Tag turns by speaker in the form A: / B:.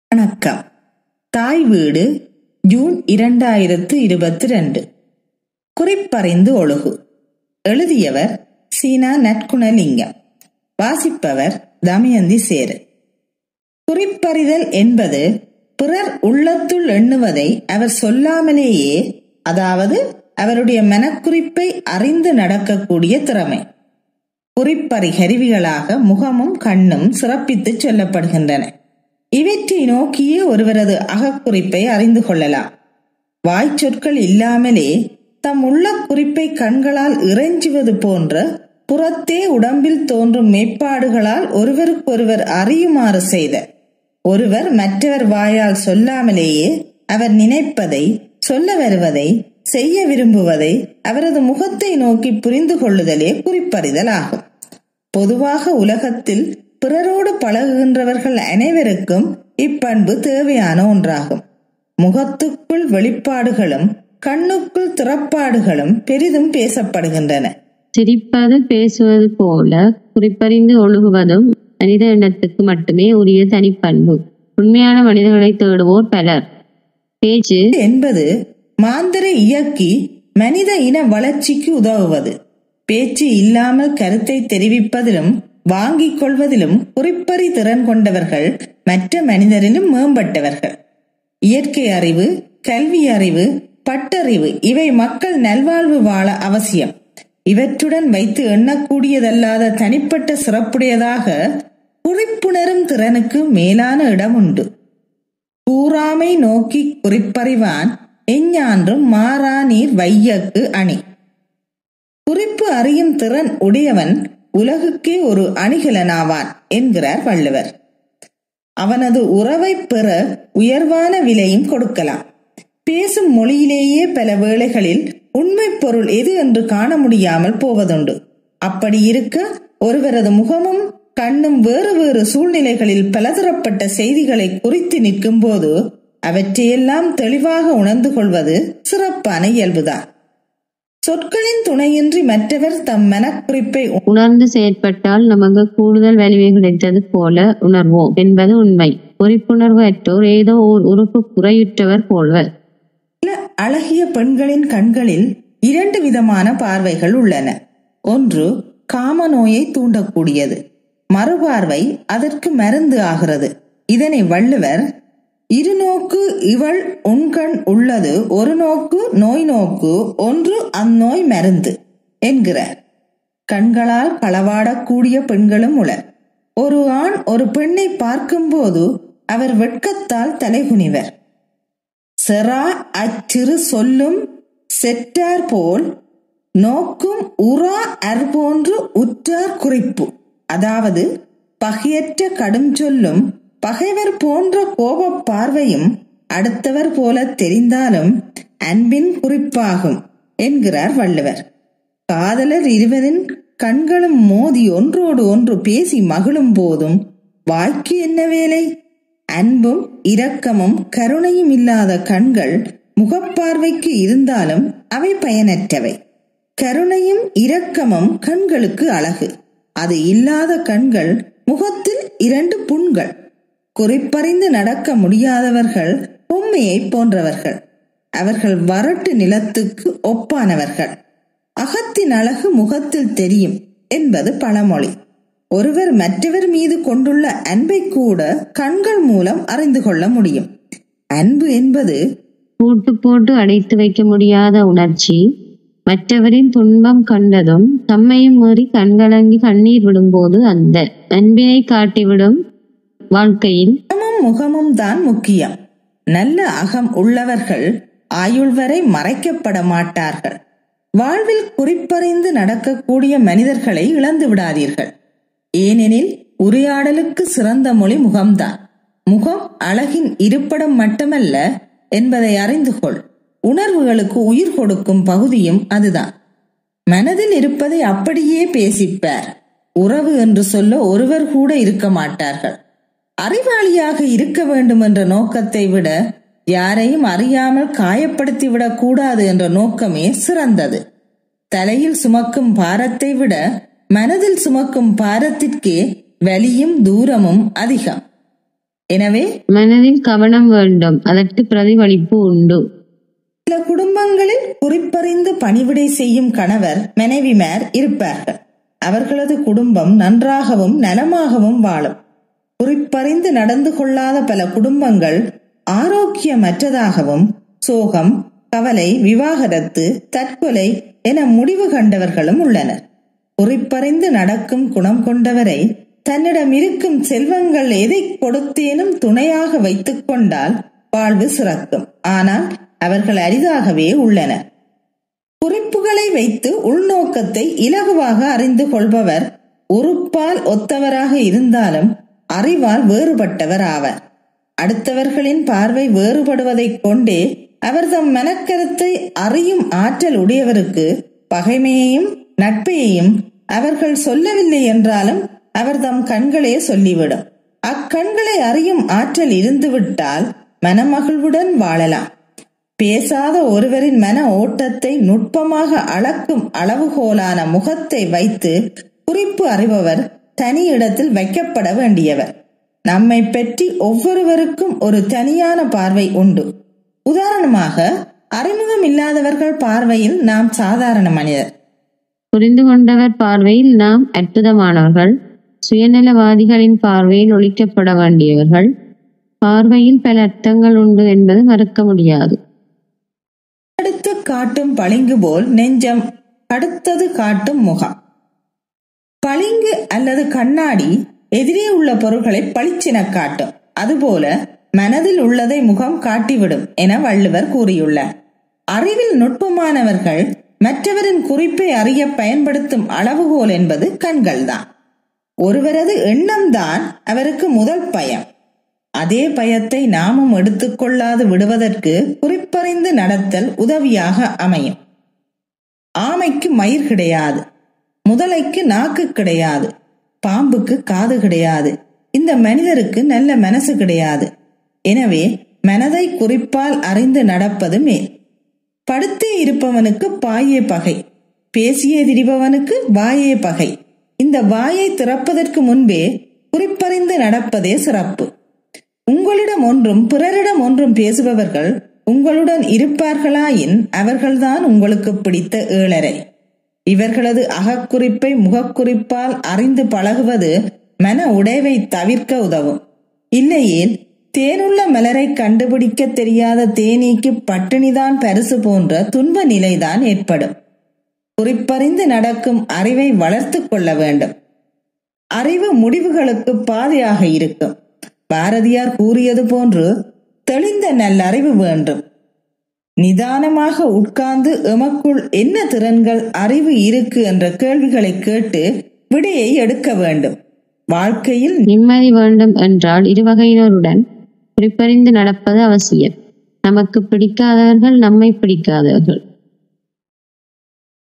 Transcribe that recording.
A: வணக்கம் தாய் வீடு ஜூன் இரண்டாயிரத்து இருபத்தி ரெண்டு குறிப்பறிந்து ஒழுகு எழுதியவர் சீனா நற்குணலிங்கம் வாசிப்பவர் தமயந்தி சேரு குறிப்பறிதல் என்பது பிறர் உள்ளத்துள் எண்ணுவதை அவர் சொல்லாமலேயே அதாவது அவருடைய மனக்குறிப்பை அறிந்து நடக்கக்கூடிய திறமை குறிப்பறி கருவிகளாக முகமும் கண்ணும் சிறப்பித்துச் சொல்லப்படுகின்றன இவற்றை நோக்கியே ஒருவரது அகக்குறிப்பை அறிந்து கொள்ளலாம் வாய்ச்சொற்கள் இல்லாமலே தம் உள்ள குறிப்பை கண்களால் இறைஞ்சுவது போன்ற புறத்தே உடம்பில் தோன்றும் மேம்பாடுகளால் ஒருவருக்கொருவர் அறியுமாறு செய்த ஒருவர் மற்றவர் வாயால் சொல்லாமலேயே அவர் நினைப்பதை சொல்ல வருவதை செய்ய விரும்புவதை அவரது முகத்தை நோக்கி புரிந்து கொள்ளுதலே குறிப்பறிதல் ஆகும் பொதுவாக உலகத்தில் பிறரோடு பழகுகின்றவர்கள் அனைவருக்கும் இப்பண்பு தேவையான ஒன்றாகும் முகத்துக்குள் வெளிப்பாடுகளும் கண்ணுக்குள் திறப்பாடுகளும் பெரிதும் பேசப்படுகின்றன
B: சிரிப்பது பேசுவது போல குறிப்பறிந்து ஒழுகுவதும் மனித இனத்துக்கு மட்டுமே உரிய தனிப்பண்பு உண்மையான மனிதர்களை தேடுவோர் பலர் பேச்சு
A: என்பது மாந்தர இயக்கி மனித இன வளர்ச்சிக்கு உதவுவது பேச்சு இல்லாமல் கருத்தை தெரிவிப்பதிலும் வாங்கிக் கொள்வதிலும் குறிப்பறி திறன் கொண்டவர்கள் மற்ற மனிதரிலும் மேம்பட்டவர்கள் இயற்கை அறிவு கல்வி அறிவு பட்டறிவு இவை மக்கள் நல்வாழ்வு வாழ அவசியம் இவற்றுடன் வைத்து எண்ணக்கூடியதல்லாத தனிப்பட்ட சிறப்புடையதாக குறிப்புணரும் திறனுக்கு மேலான இடம் உண்டு கூறாமை நோக்கி குறிப்பறிவான் எஞ்ஞான்றும் மாறா நீர் வையக்கு அணி குறிப்பு அறியும் திறன் உடையவன் உலகுக்கே ஒரு அணிகலனாவான் என்கிறார் வள்ளுவர் அவனது உறவை பெற உயர்வான விலையும் கொடுக்கலாம் பேசும் மொழியிலேயே பல வேளைகளில் உண்மை பொருள் எது என்று காண முடியாமல் போவதுண்டு அப்படி இருக்க ஒருவரது முகமும் கண்ணும் வேறு வேறு சூழ்நிலைகளில் பலதரப்பட்ட செய்திகளை குறித்து நிற்கும் போது அவற்றையெல்லாம் தெளிவாக உணர்ந்து கொள்வது சிறப்பான இயல்புதான் சொற்களின் துணையின்றி மற்றவர் தம் மனக்குறிப்பை
B: உணர்ந்து செயற்பட்டால் நமக்கு கூடுதல் வலிமை கிடைத்தது போல உணர்வோம் என்பது உண்மை குறிப்புணர்வு அற்றோர் ஏதோ ஓர் உறுப்பு குறையுற்றவர் போல்வர்
A: சில அழகிய பெண்களின் கண்களில் இரண்டு விதமான பார்வைகள் உள்ளன ஒன்று காம நோயை தூண்டக்கூடியது மறுபார்வை அதற்கு மருந்து ஆகிறது இதனை வள்ளுவர் இருநோக்கு இவள் உண்கண் உள்ளது ஒரு நோக்கு நோய் நோக்கு ஒன்று அந்நோய் மருந்து என்கிறார் கண்களால் களவாடக்கூடிய பெண்களும் உளர் ஒரு ஆண் ஒரு பெண்ணை பார்க்கும்போது அவர் வெட்கத்தால் தலைகுனிவர் செரா அச்சிறு சொல்லும் செற்றார் போல் நோக்கும் உறா அற்போன்று உற்றார் குறிப்பு அதாவது பகையற்ற கடும் சொல்லும் பகைவர் போன்ற கோப பார்வையும் அடுத்தவர் போல தெரிந்தாலும் அன்பின் குறிப்பாகும் என்கிறார் வள்ளுவர் காதலர் இருவரின் கண்களும் மோதி ஒன்றோடு ஒன்று பேசி மகிழும் போதும் வாய்க்கு என்ன வேலை அன்பும் இரக்கமும் கருணையும் இல்லாத கண்கள் முகப்பார்வைக்கு இருந்தாலும் அவை பயனற்றவை கருணையும் இரக்கமும் கண்களுக்கு அழகு அது இல்லாத கண்கள் முகத்தில் இரண்டு புண்கள் குறிப்பறிந்து நடக்க முடியாதவர்கள் பொம்மையை போன்றவர்கள் அவர்கள் வறட்டு நிலத்துக்கு ஒப்பானவர்கள் அகத்தின் அழகு முகத்தில் தெரியும் என்பது பழமொழி ஒருவர் மற்றவர் மீது கொண்டுள்ள அன்பை கூட கண்கள் மூலம் அறிந்து கொள்ள முடியும் அன்பு என்பது
B: பூட்டு போட்டு அடைத்து வைக்க முடியாத உணர்ச்சி மற்றவரின் துன்பம் கண்டதும் தம்மையும் மீறி கண்கலங்கி கண்ணீர் விடும்போது அந்த அன்பினை காட்டிவிடும் வாழ்க்கையில்
A: முகமும் முகமும் தான் முக்கியம் நல்ல அகம் உள்ளவர்கள் ஆயுள் வரை மறைக்கப்பட மாட்டார்கள் வாழ்வில் குறிப்பறிந்து நடக்கக்கூடிய மனிதர்களை இழந்து விடாதீர்கள் ஏனெனில் உரையாடலுக்கு சிறந்த மொழி முகம்தான் முகம் அழகின் இருப்பிடம் மட்டுமல்ல என்பதை அறிந்து கொள் உணர்வுகளுக்கு உயிர் கொடுக்கும் பகுதியும் அதுதான் மனதில் இருப்பதை அப்படியே பேசிப்பார் உறவு என்று சொல்ல ஒருவர் கூட இருக்க மாட்டார்கள் அறிவாளியாக இருக்க வேண்டும் என்ற நோக்கத்தை விட யாரையும் அறியாமல் காயப்படுத்திவிடக் கூடாது என்ற நோக்கமே சிறந்தது தலையில் சுமக்கும் பாரத்தை விட மனதில் சுமக்கும் பாரத்திற்கே வலியும் தூரமும் அதிகம் எனவே
B: மனதில் கவனம் வேண்டும் அதற்கு பிரதிபலிப்பு உண்டு
A: சில குடும்பங்களில் குறிப்பறிந்து பணிவிடை செய்யும் கணவர் மனைவிமார் இருப்பார்கள் அவர்களது குடும்பம் நன்றாகவும் நலமாகவும் வாழும் குறிப்பறிந்து நடந்து கொள்ளாத பல குடும்பங்கள் ஆரோக்கியமற்றதாகவும் சோகம் கவலை விவாகரத்து தற்கொலை என முடிவு கண்டவர்களும் உள்ளனர் குறிப்பறிந்து நடக்கும் குணம் கொண்டவரை தன்னிடம் இருக்கும் செல்வங்கள் எதை கொடுத்தேனும் துணையாக வைத்துக் கொண்டால் வாழ்வு சிறக்கும் ஆனால் அவர்கள் அரிதாகவே உள்ளனர் குறிப்புகளை வைத்து உள்நோக்கத்தை இலகுவாக அறிந்து கொள்பவர் உறுப்பால் ஒத்தவராக இருந்தாலும் அறிவால் வேறுபட்டவர் ஆவர் அடுத்தவர்களின் பார்வை வேறுபடுவதைக் கொண்டே அவர் தம் மனக்கருத்தை அறியும் ஆற்றல் உடையவருக்கு பகைமையையும் நட்பையையும் அவர்கள் சொல்லவில்லை என்றாலும் அவர் தம் கண்களே சொல்லிவிடும் அக்கண்களை அறியும் ஆற்றல் இருந்துவிட்டால் மனமகிழ்வுடன் வாழலாம் பேசாத ஒருவரின் மன ஓட்டத்தை நுட்பமாக அளக்கும் அளவுகோலான முகத்தை வைத்து குறிப்பு அறிபவர் தனி இடத்தில் வைக்கப்பட வேண்டியவர் நம்மை பற்றி ஒவ்வொருவருக்கும் ஒரு தனியான பார்வை உண்டு உதாரணமாக அறிமுகம் இல்லாதவர்கள் பார்வையில் நாம் சாதாரண மனிதர்
B: புரிந்து கொண்டவர் பார்வையில் நாம் அற்புதமானவர்கள் சுயநலவாதிகளின் பார்வையில் ஒழிக்கப்பட வேண்டியவர்கள் பார்வையில் பல அர்த்தங்கள் உண்டு என்பது மறுக்க முடியாது
A: அடுத்து காட்டும் பளிங்கு போல் நெஞ்சம் அடுத்தது காட்டும் முகம் பளிங்கு அல்லது கண்ணாடி எதிரே உள்ள பொருட்களை பளிச்சென காட்டும் அதுபோல மனதில் உள்ளதை முகம் காட்டிவிடும் என வள்ளுவர் கூறியுள்ளார் அறிவில் நுட்பமானவர்கள் மற்றவரின் குறிப்பை அறிய பயன்படுத்தும் அளவுகோல் என்பது கண்கள்தான் ஒருவரது எண்ணம்தான் அவருக்கு முதல் பயம் அதே பயத்தை நாமும் எடுத்துக்கொள்ளாது விடுவதற்கு குறிப்பறிந்து நடத்தல் உதவியாக அமையும் ஆமைக்கு மயிர் கிடையாது முதலைக்கு நாக்கு கிடையாது பாம்புக்கு காது கிடையாது இந்த மனிதருக்கு நல்ல மனசு கிடையாது எனவே மனதை குறிப்பால் அறிந்து நடப்பது மேல் படுத்தே இருப்பவனுக்கு பாயே பகை பேசியே திரிபவனுக்கு வாயே பகை இந்த வாயை திறப்பதற்கு முன்பே குறிப்பறிந்து நடப்பதே சிறப்பு உங்களிடம் ஒன்றும் பிறரிடம் ஒன்றும் பேசுபவர்கள் உங்களுடன் இருப்பார்களாயின் அவர்கள்தான் உங்களுக்கு பிடித்த ஏழரை இவர்களது அகக்குறிப்பை முகக்குறிப்பால் அறிந்து பழகுவது மன உடைவை தவிர்க்க உதவும் இல்லையேல் தேனுள்ள மலரை கண்டுபிடிக்க தெரியாத தேனீக்கு பட்டினிதான் பரிசு போன்ற துன்ப நிலைதான் ஏற்படும் குறிப்பறிந்து நடக்கும் அறிவை வளர்த்து கொள்ள வேண்டும் அறிவு முடிவுகளுக்கு பாதையாக இருக்கும் பாரதியார் கூறியது போன்று தெளிந்த நல்லறிவு வேண்டும் நிதானமாக உட்கார்ந்து எமக்குள் என்ன திறன்கள் அறிவு இருக்கு என்ற கேள்விகளை கேட்டு விடையை எடுக்க வேண்டும் வாழ்க்கையில்
B: நிம்மதி வேண்டும் என்றால் இருவகையினருடன் குறிப்பறிந்து நடப்பது அவசியம் நமக்கு பிடிக்காதவர்கள் நம்மை பிடிக்காதவர்கள்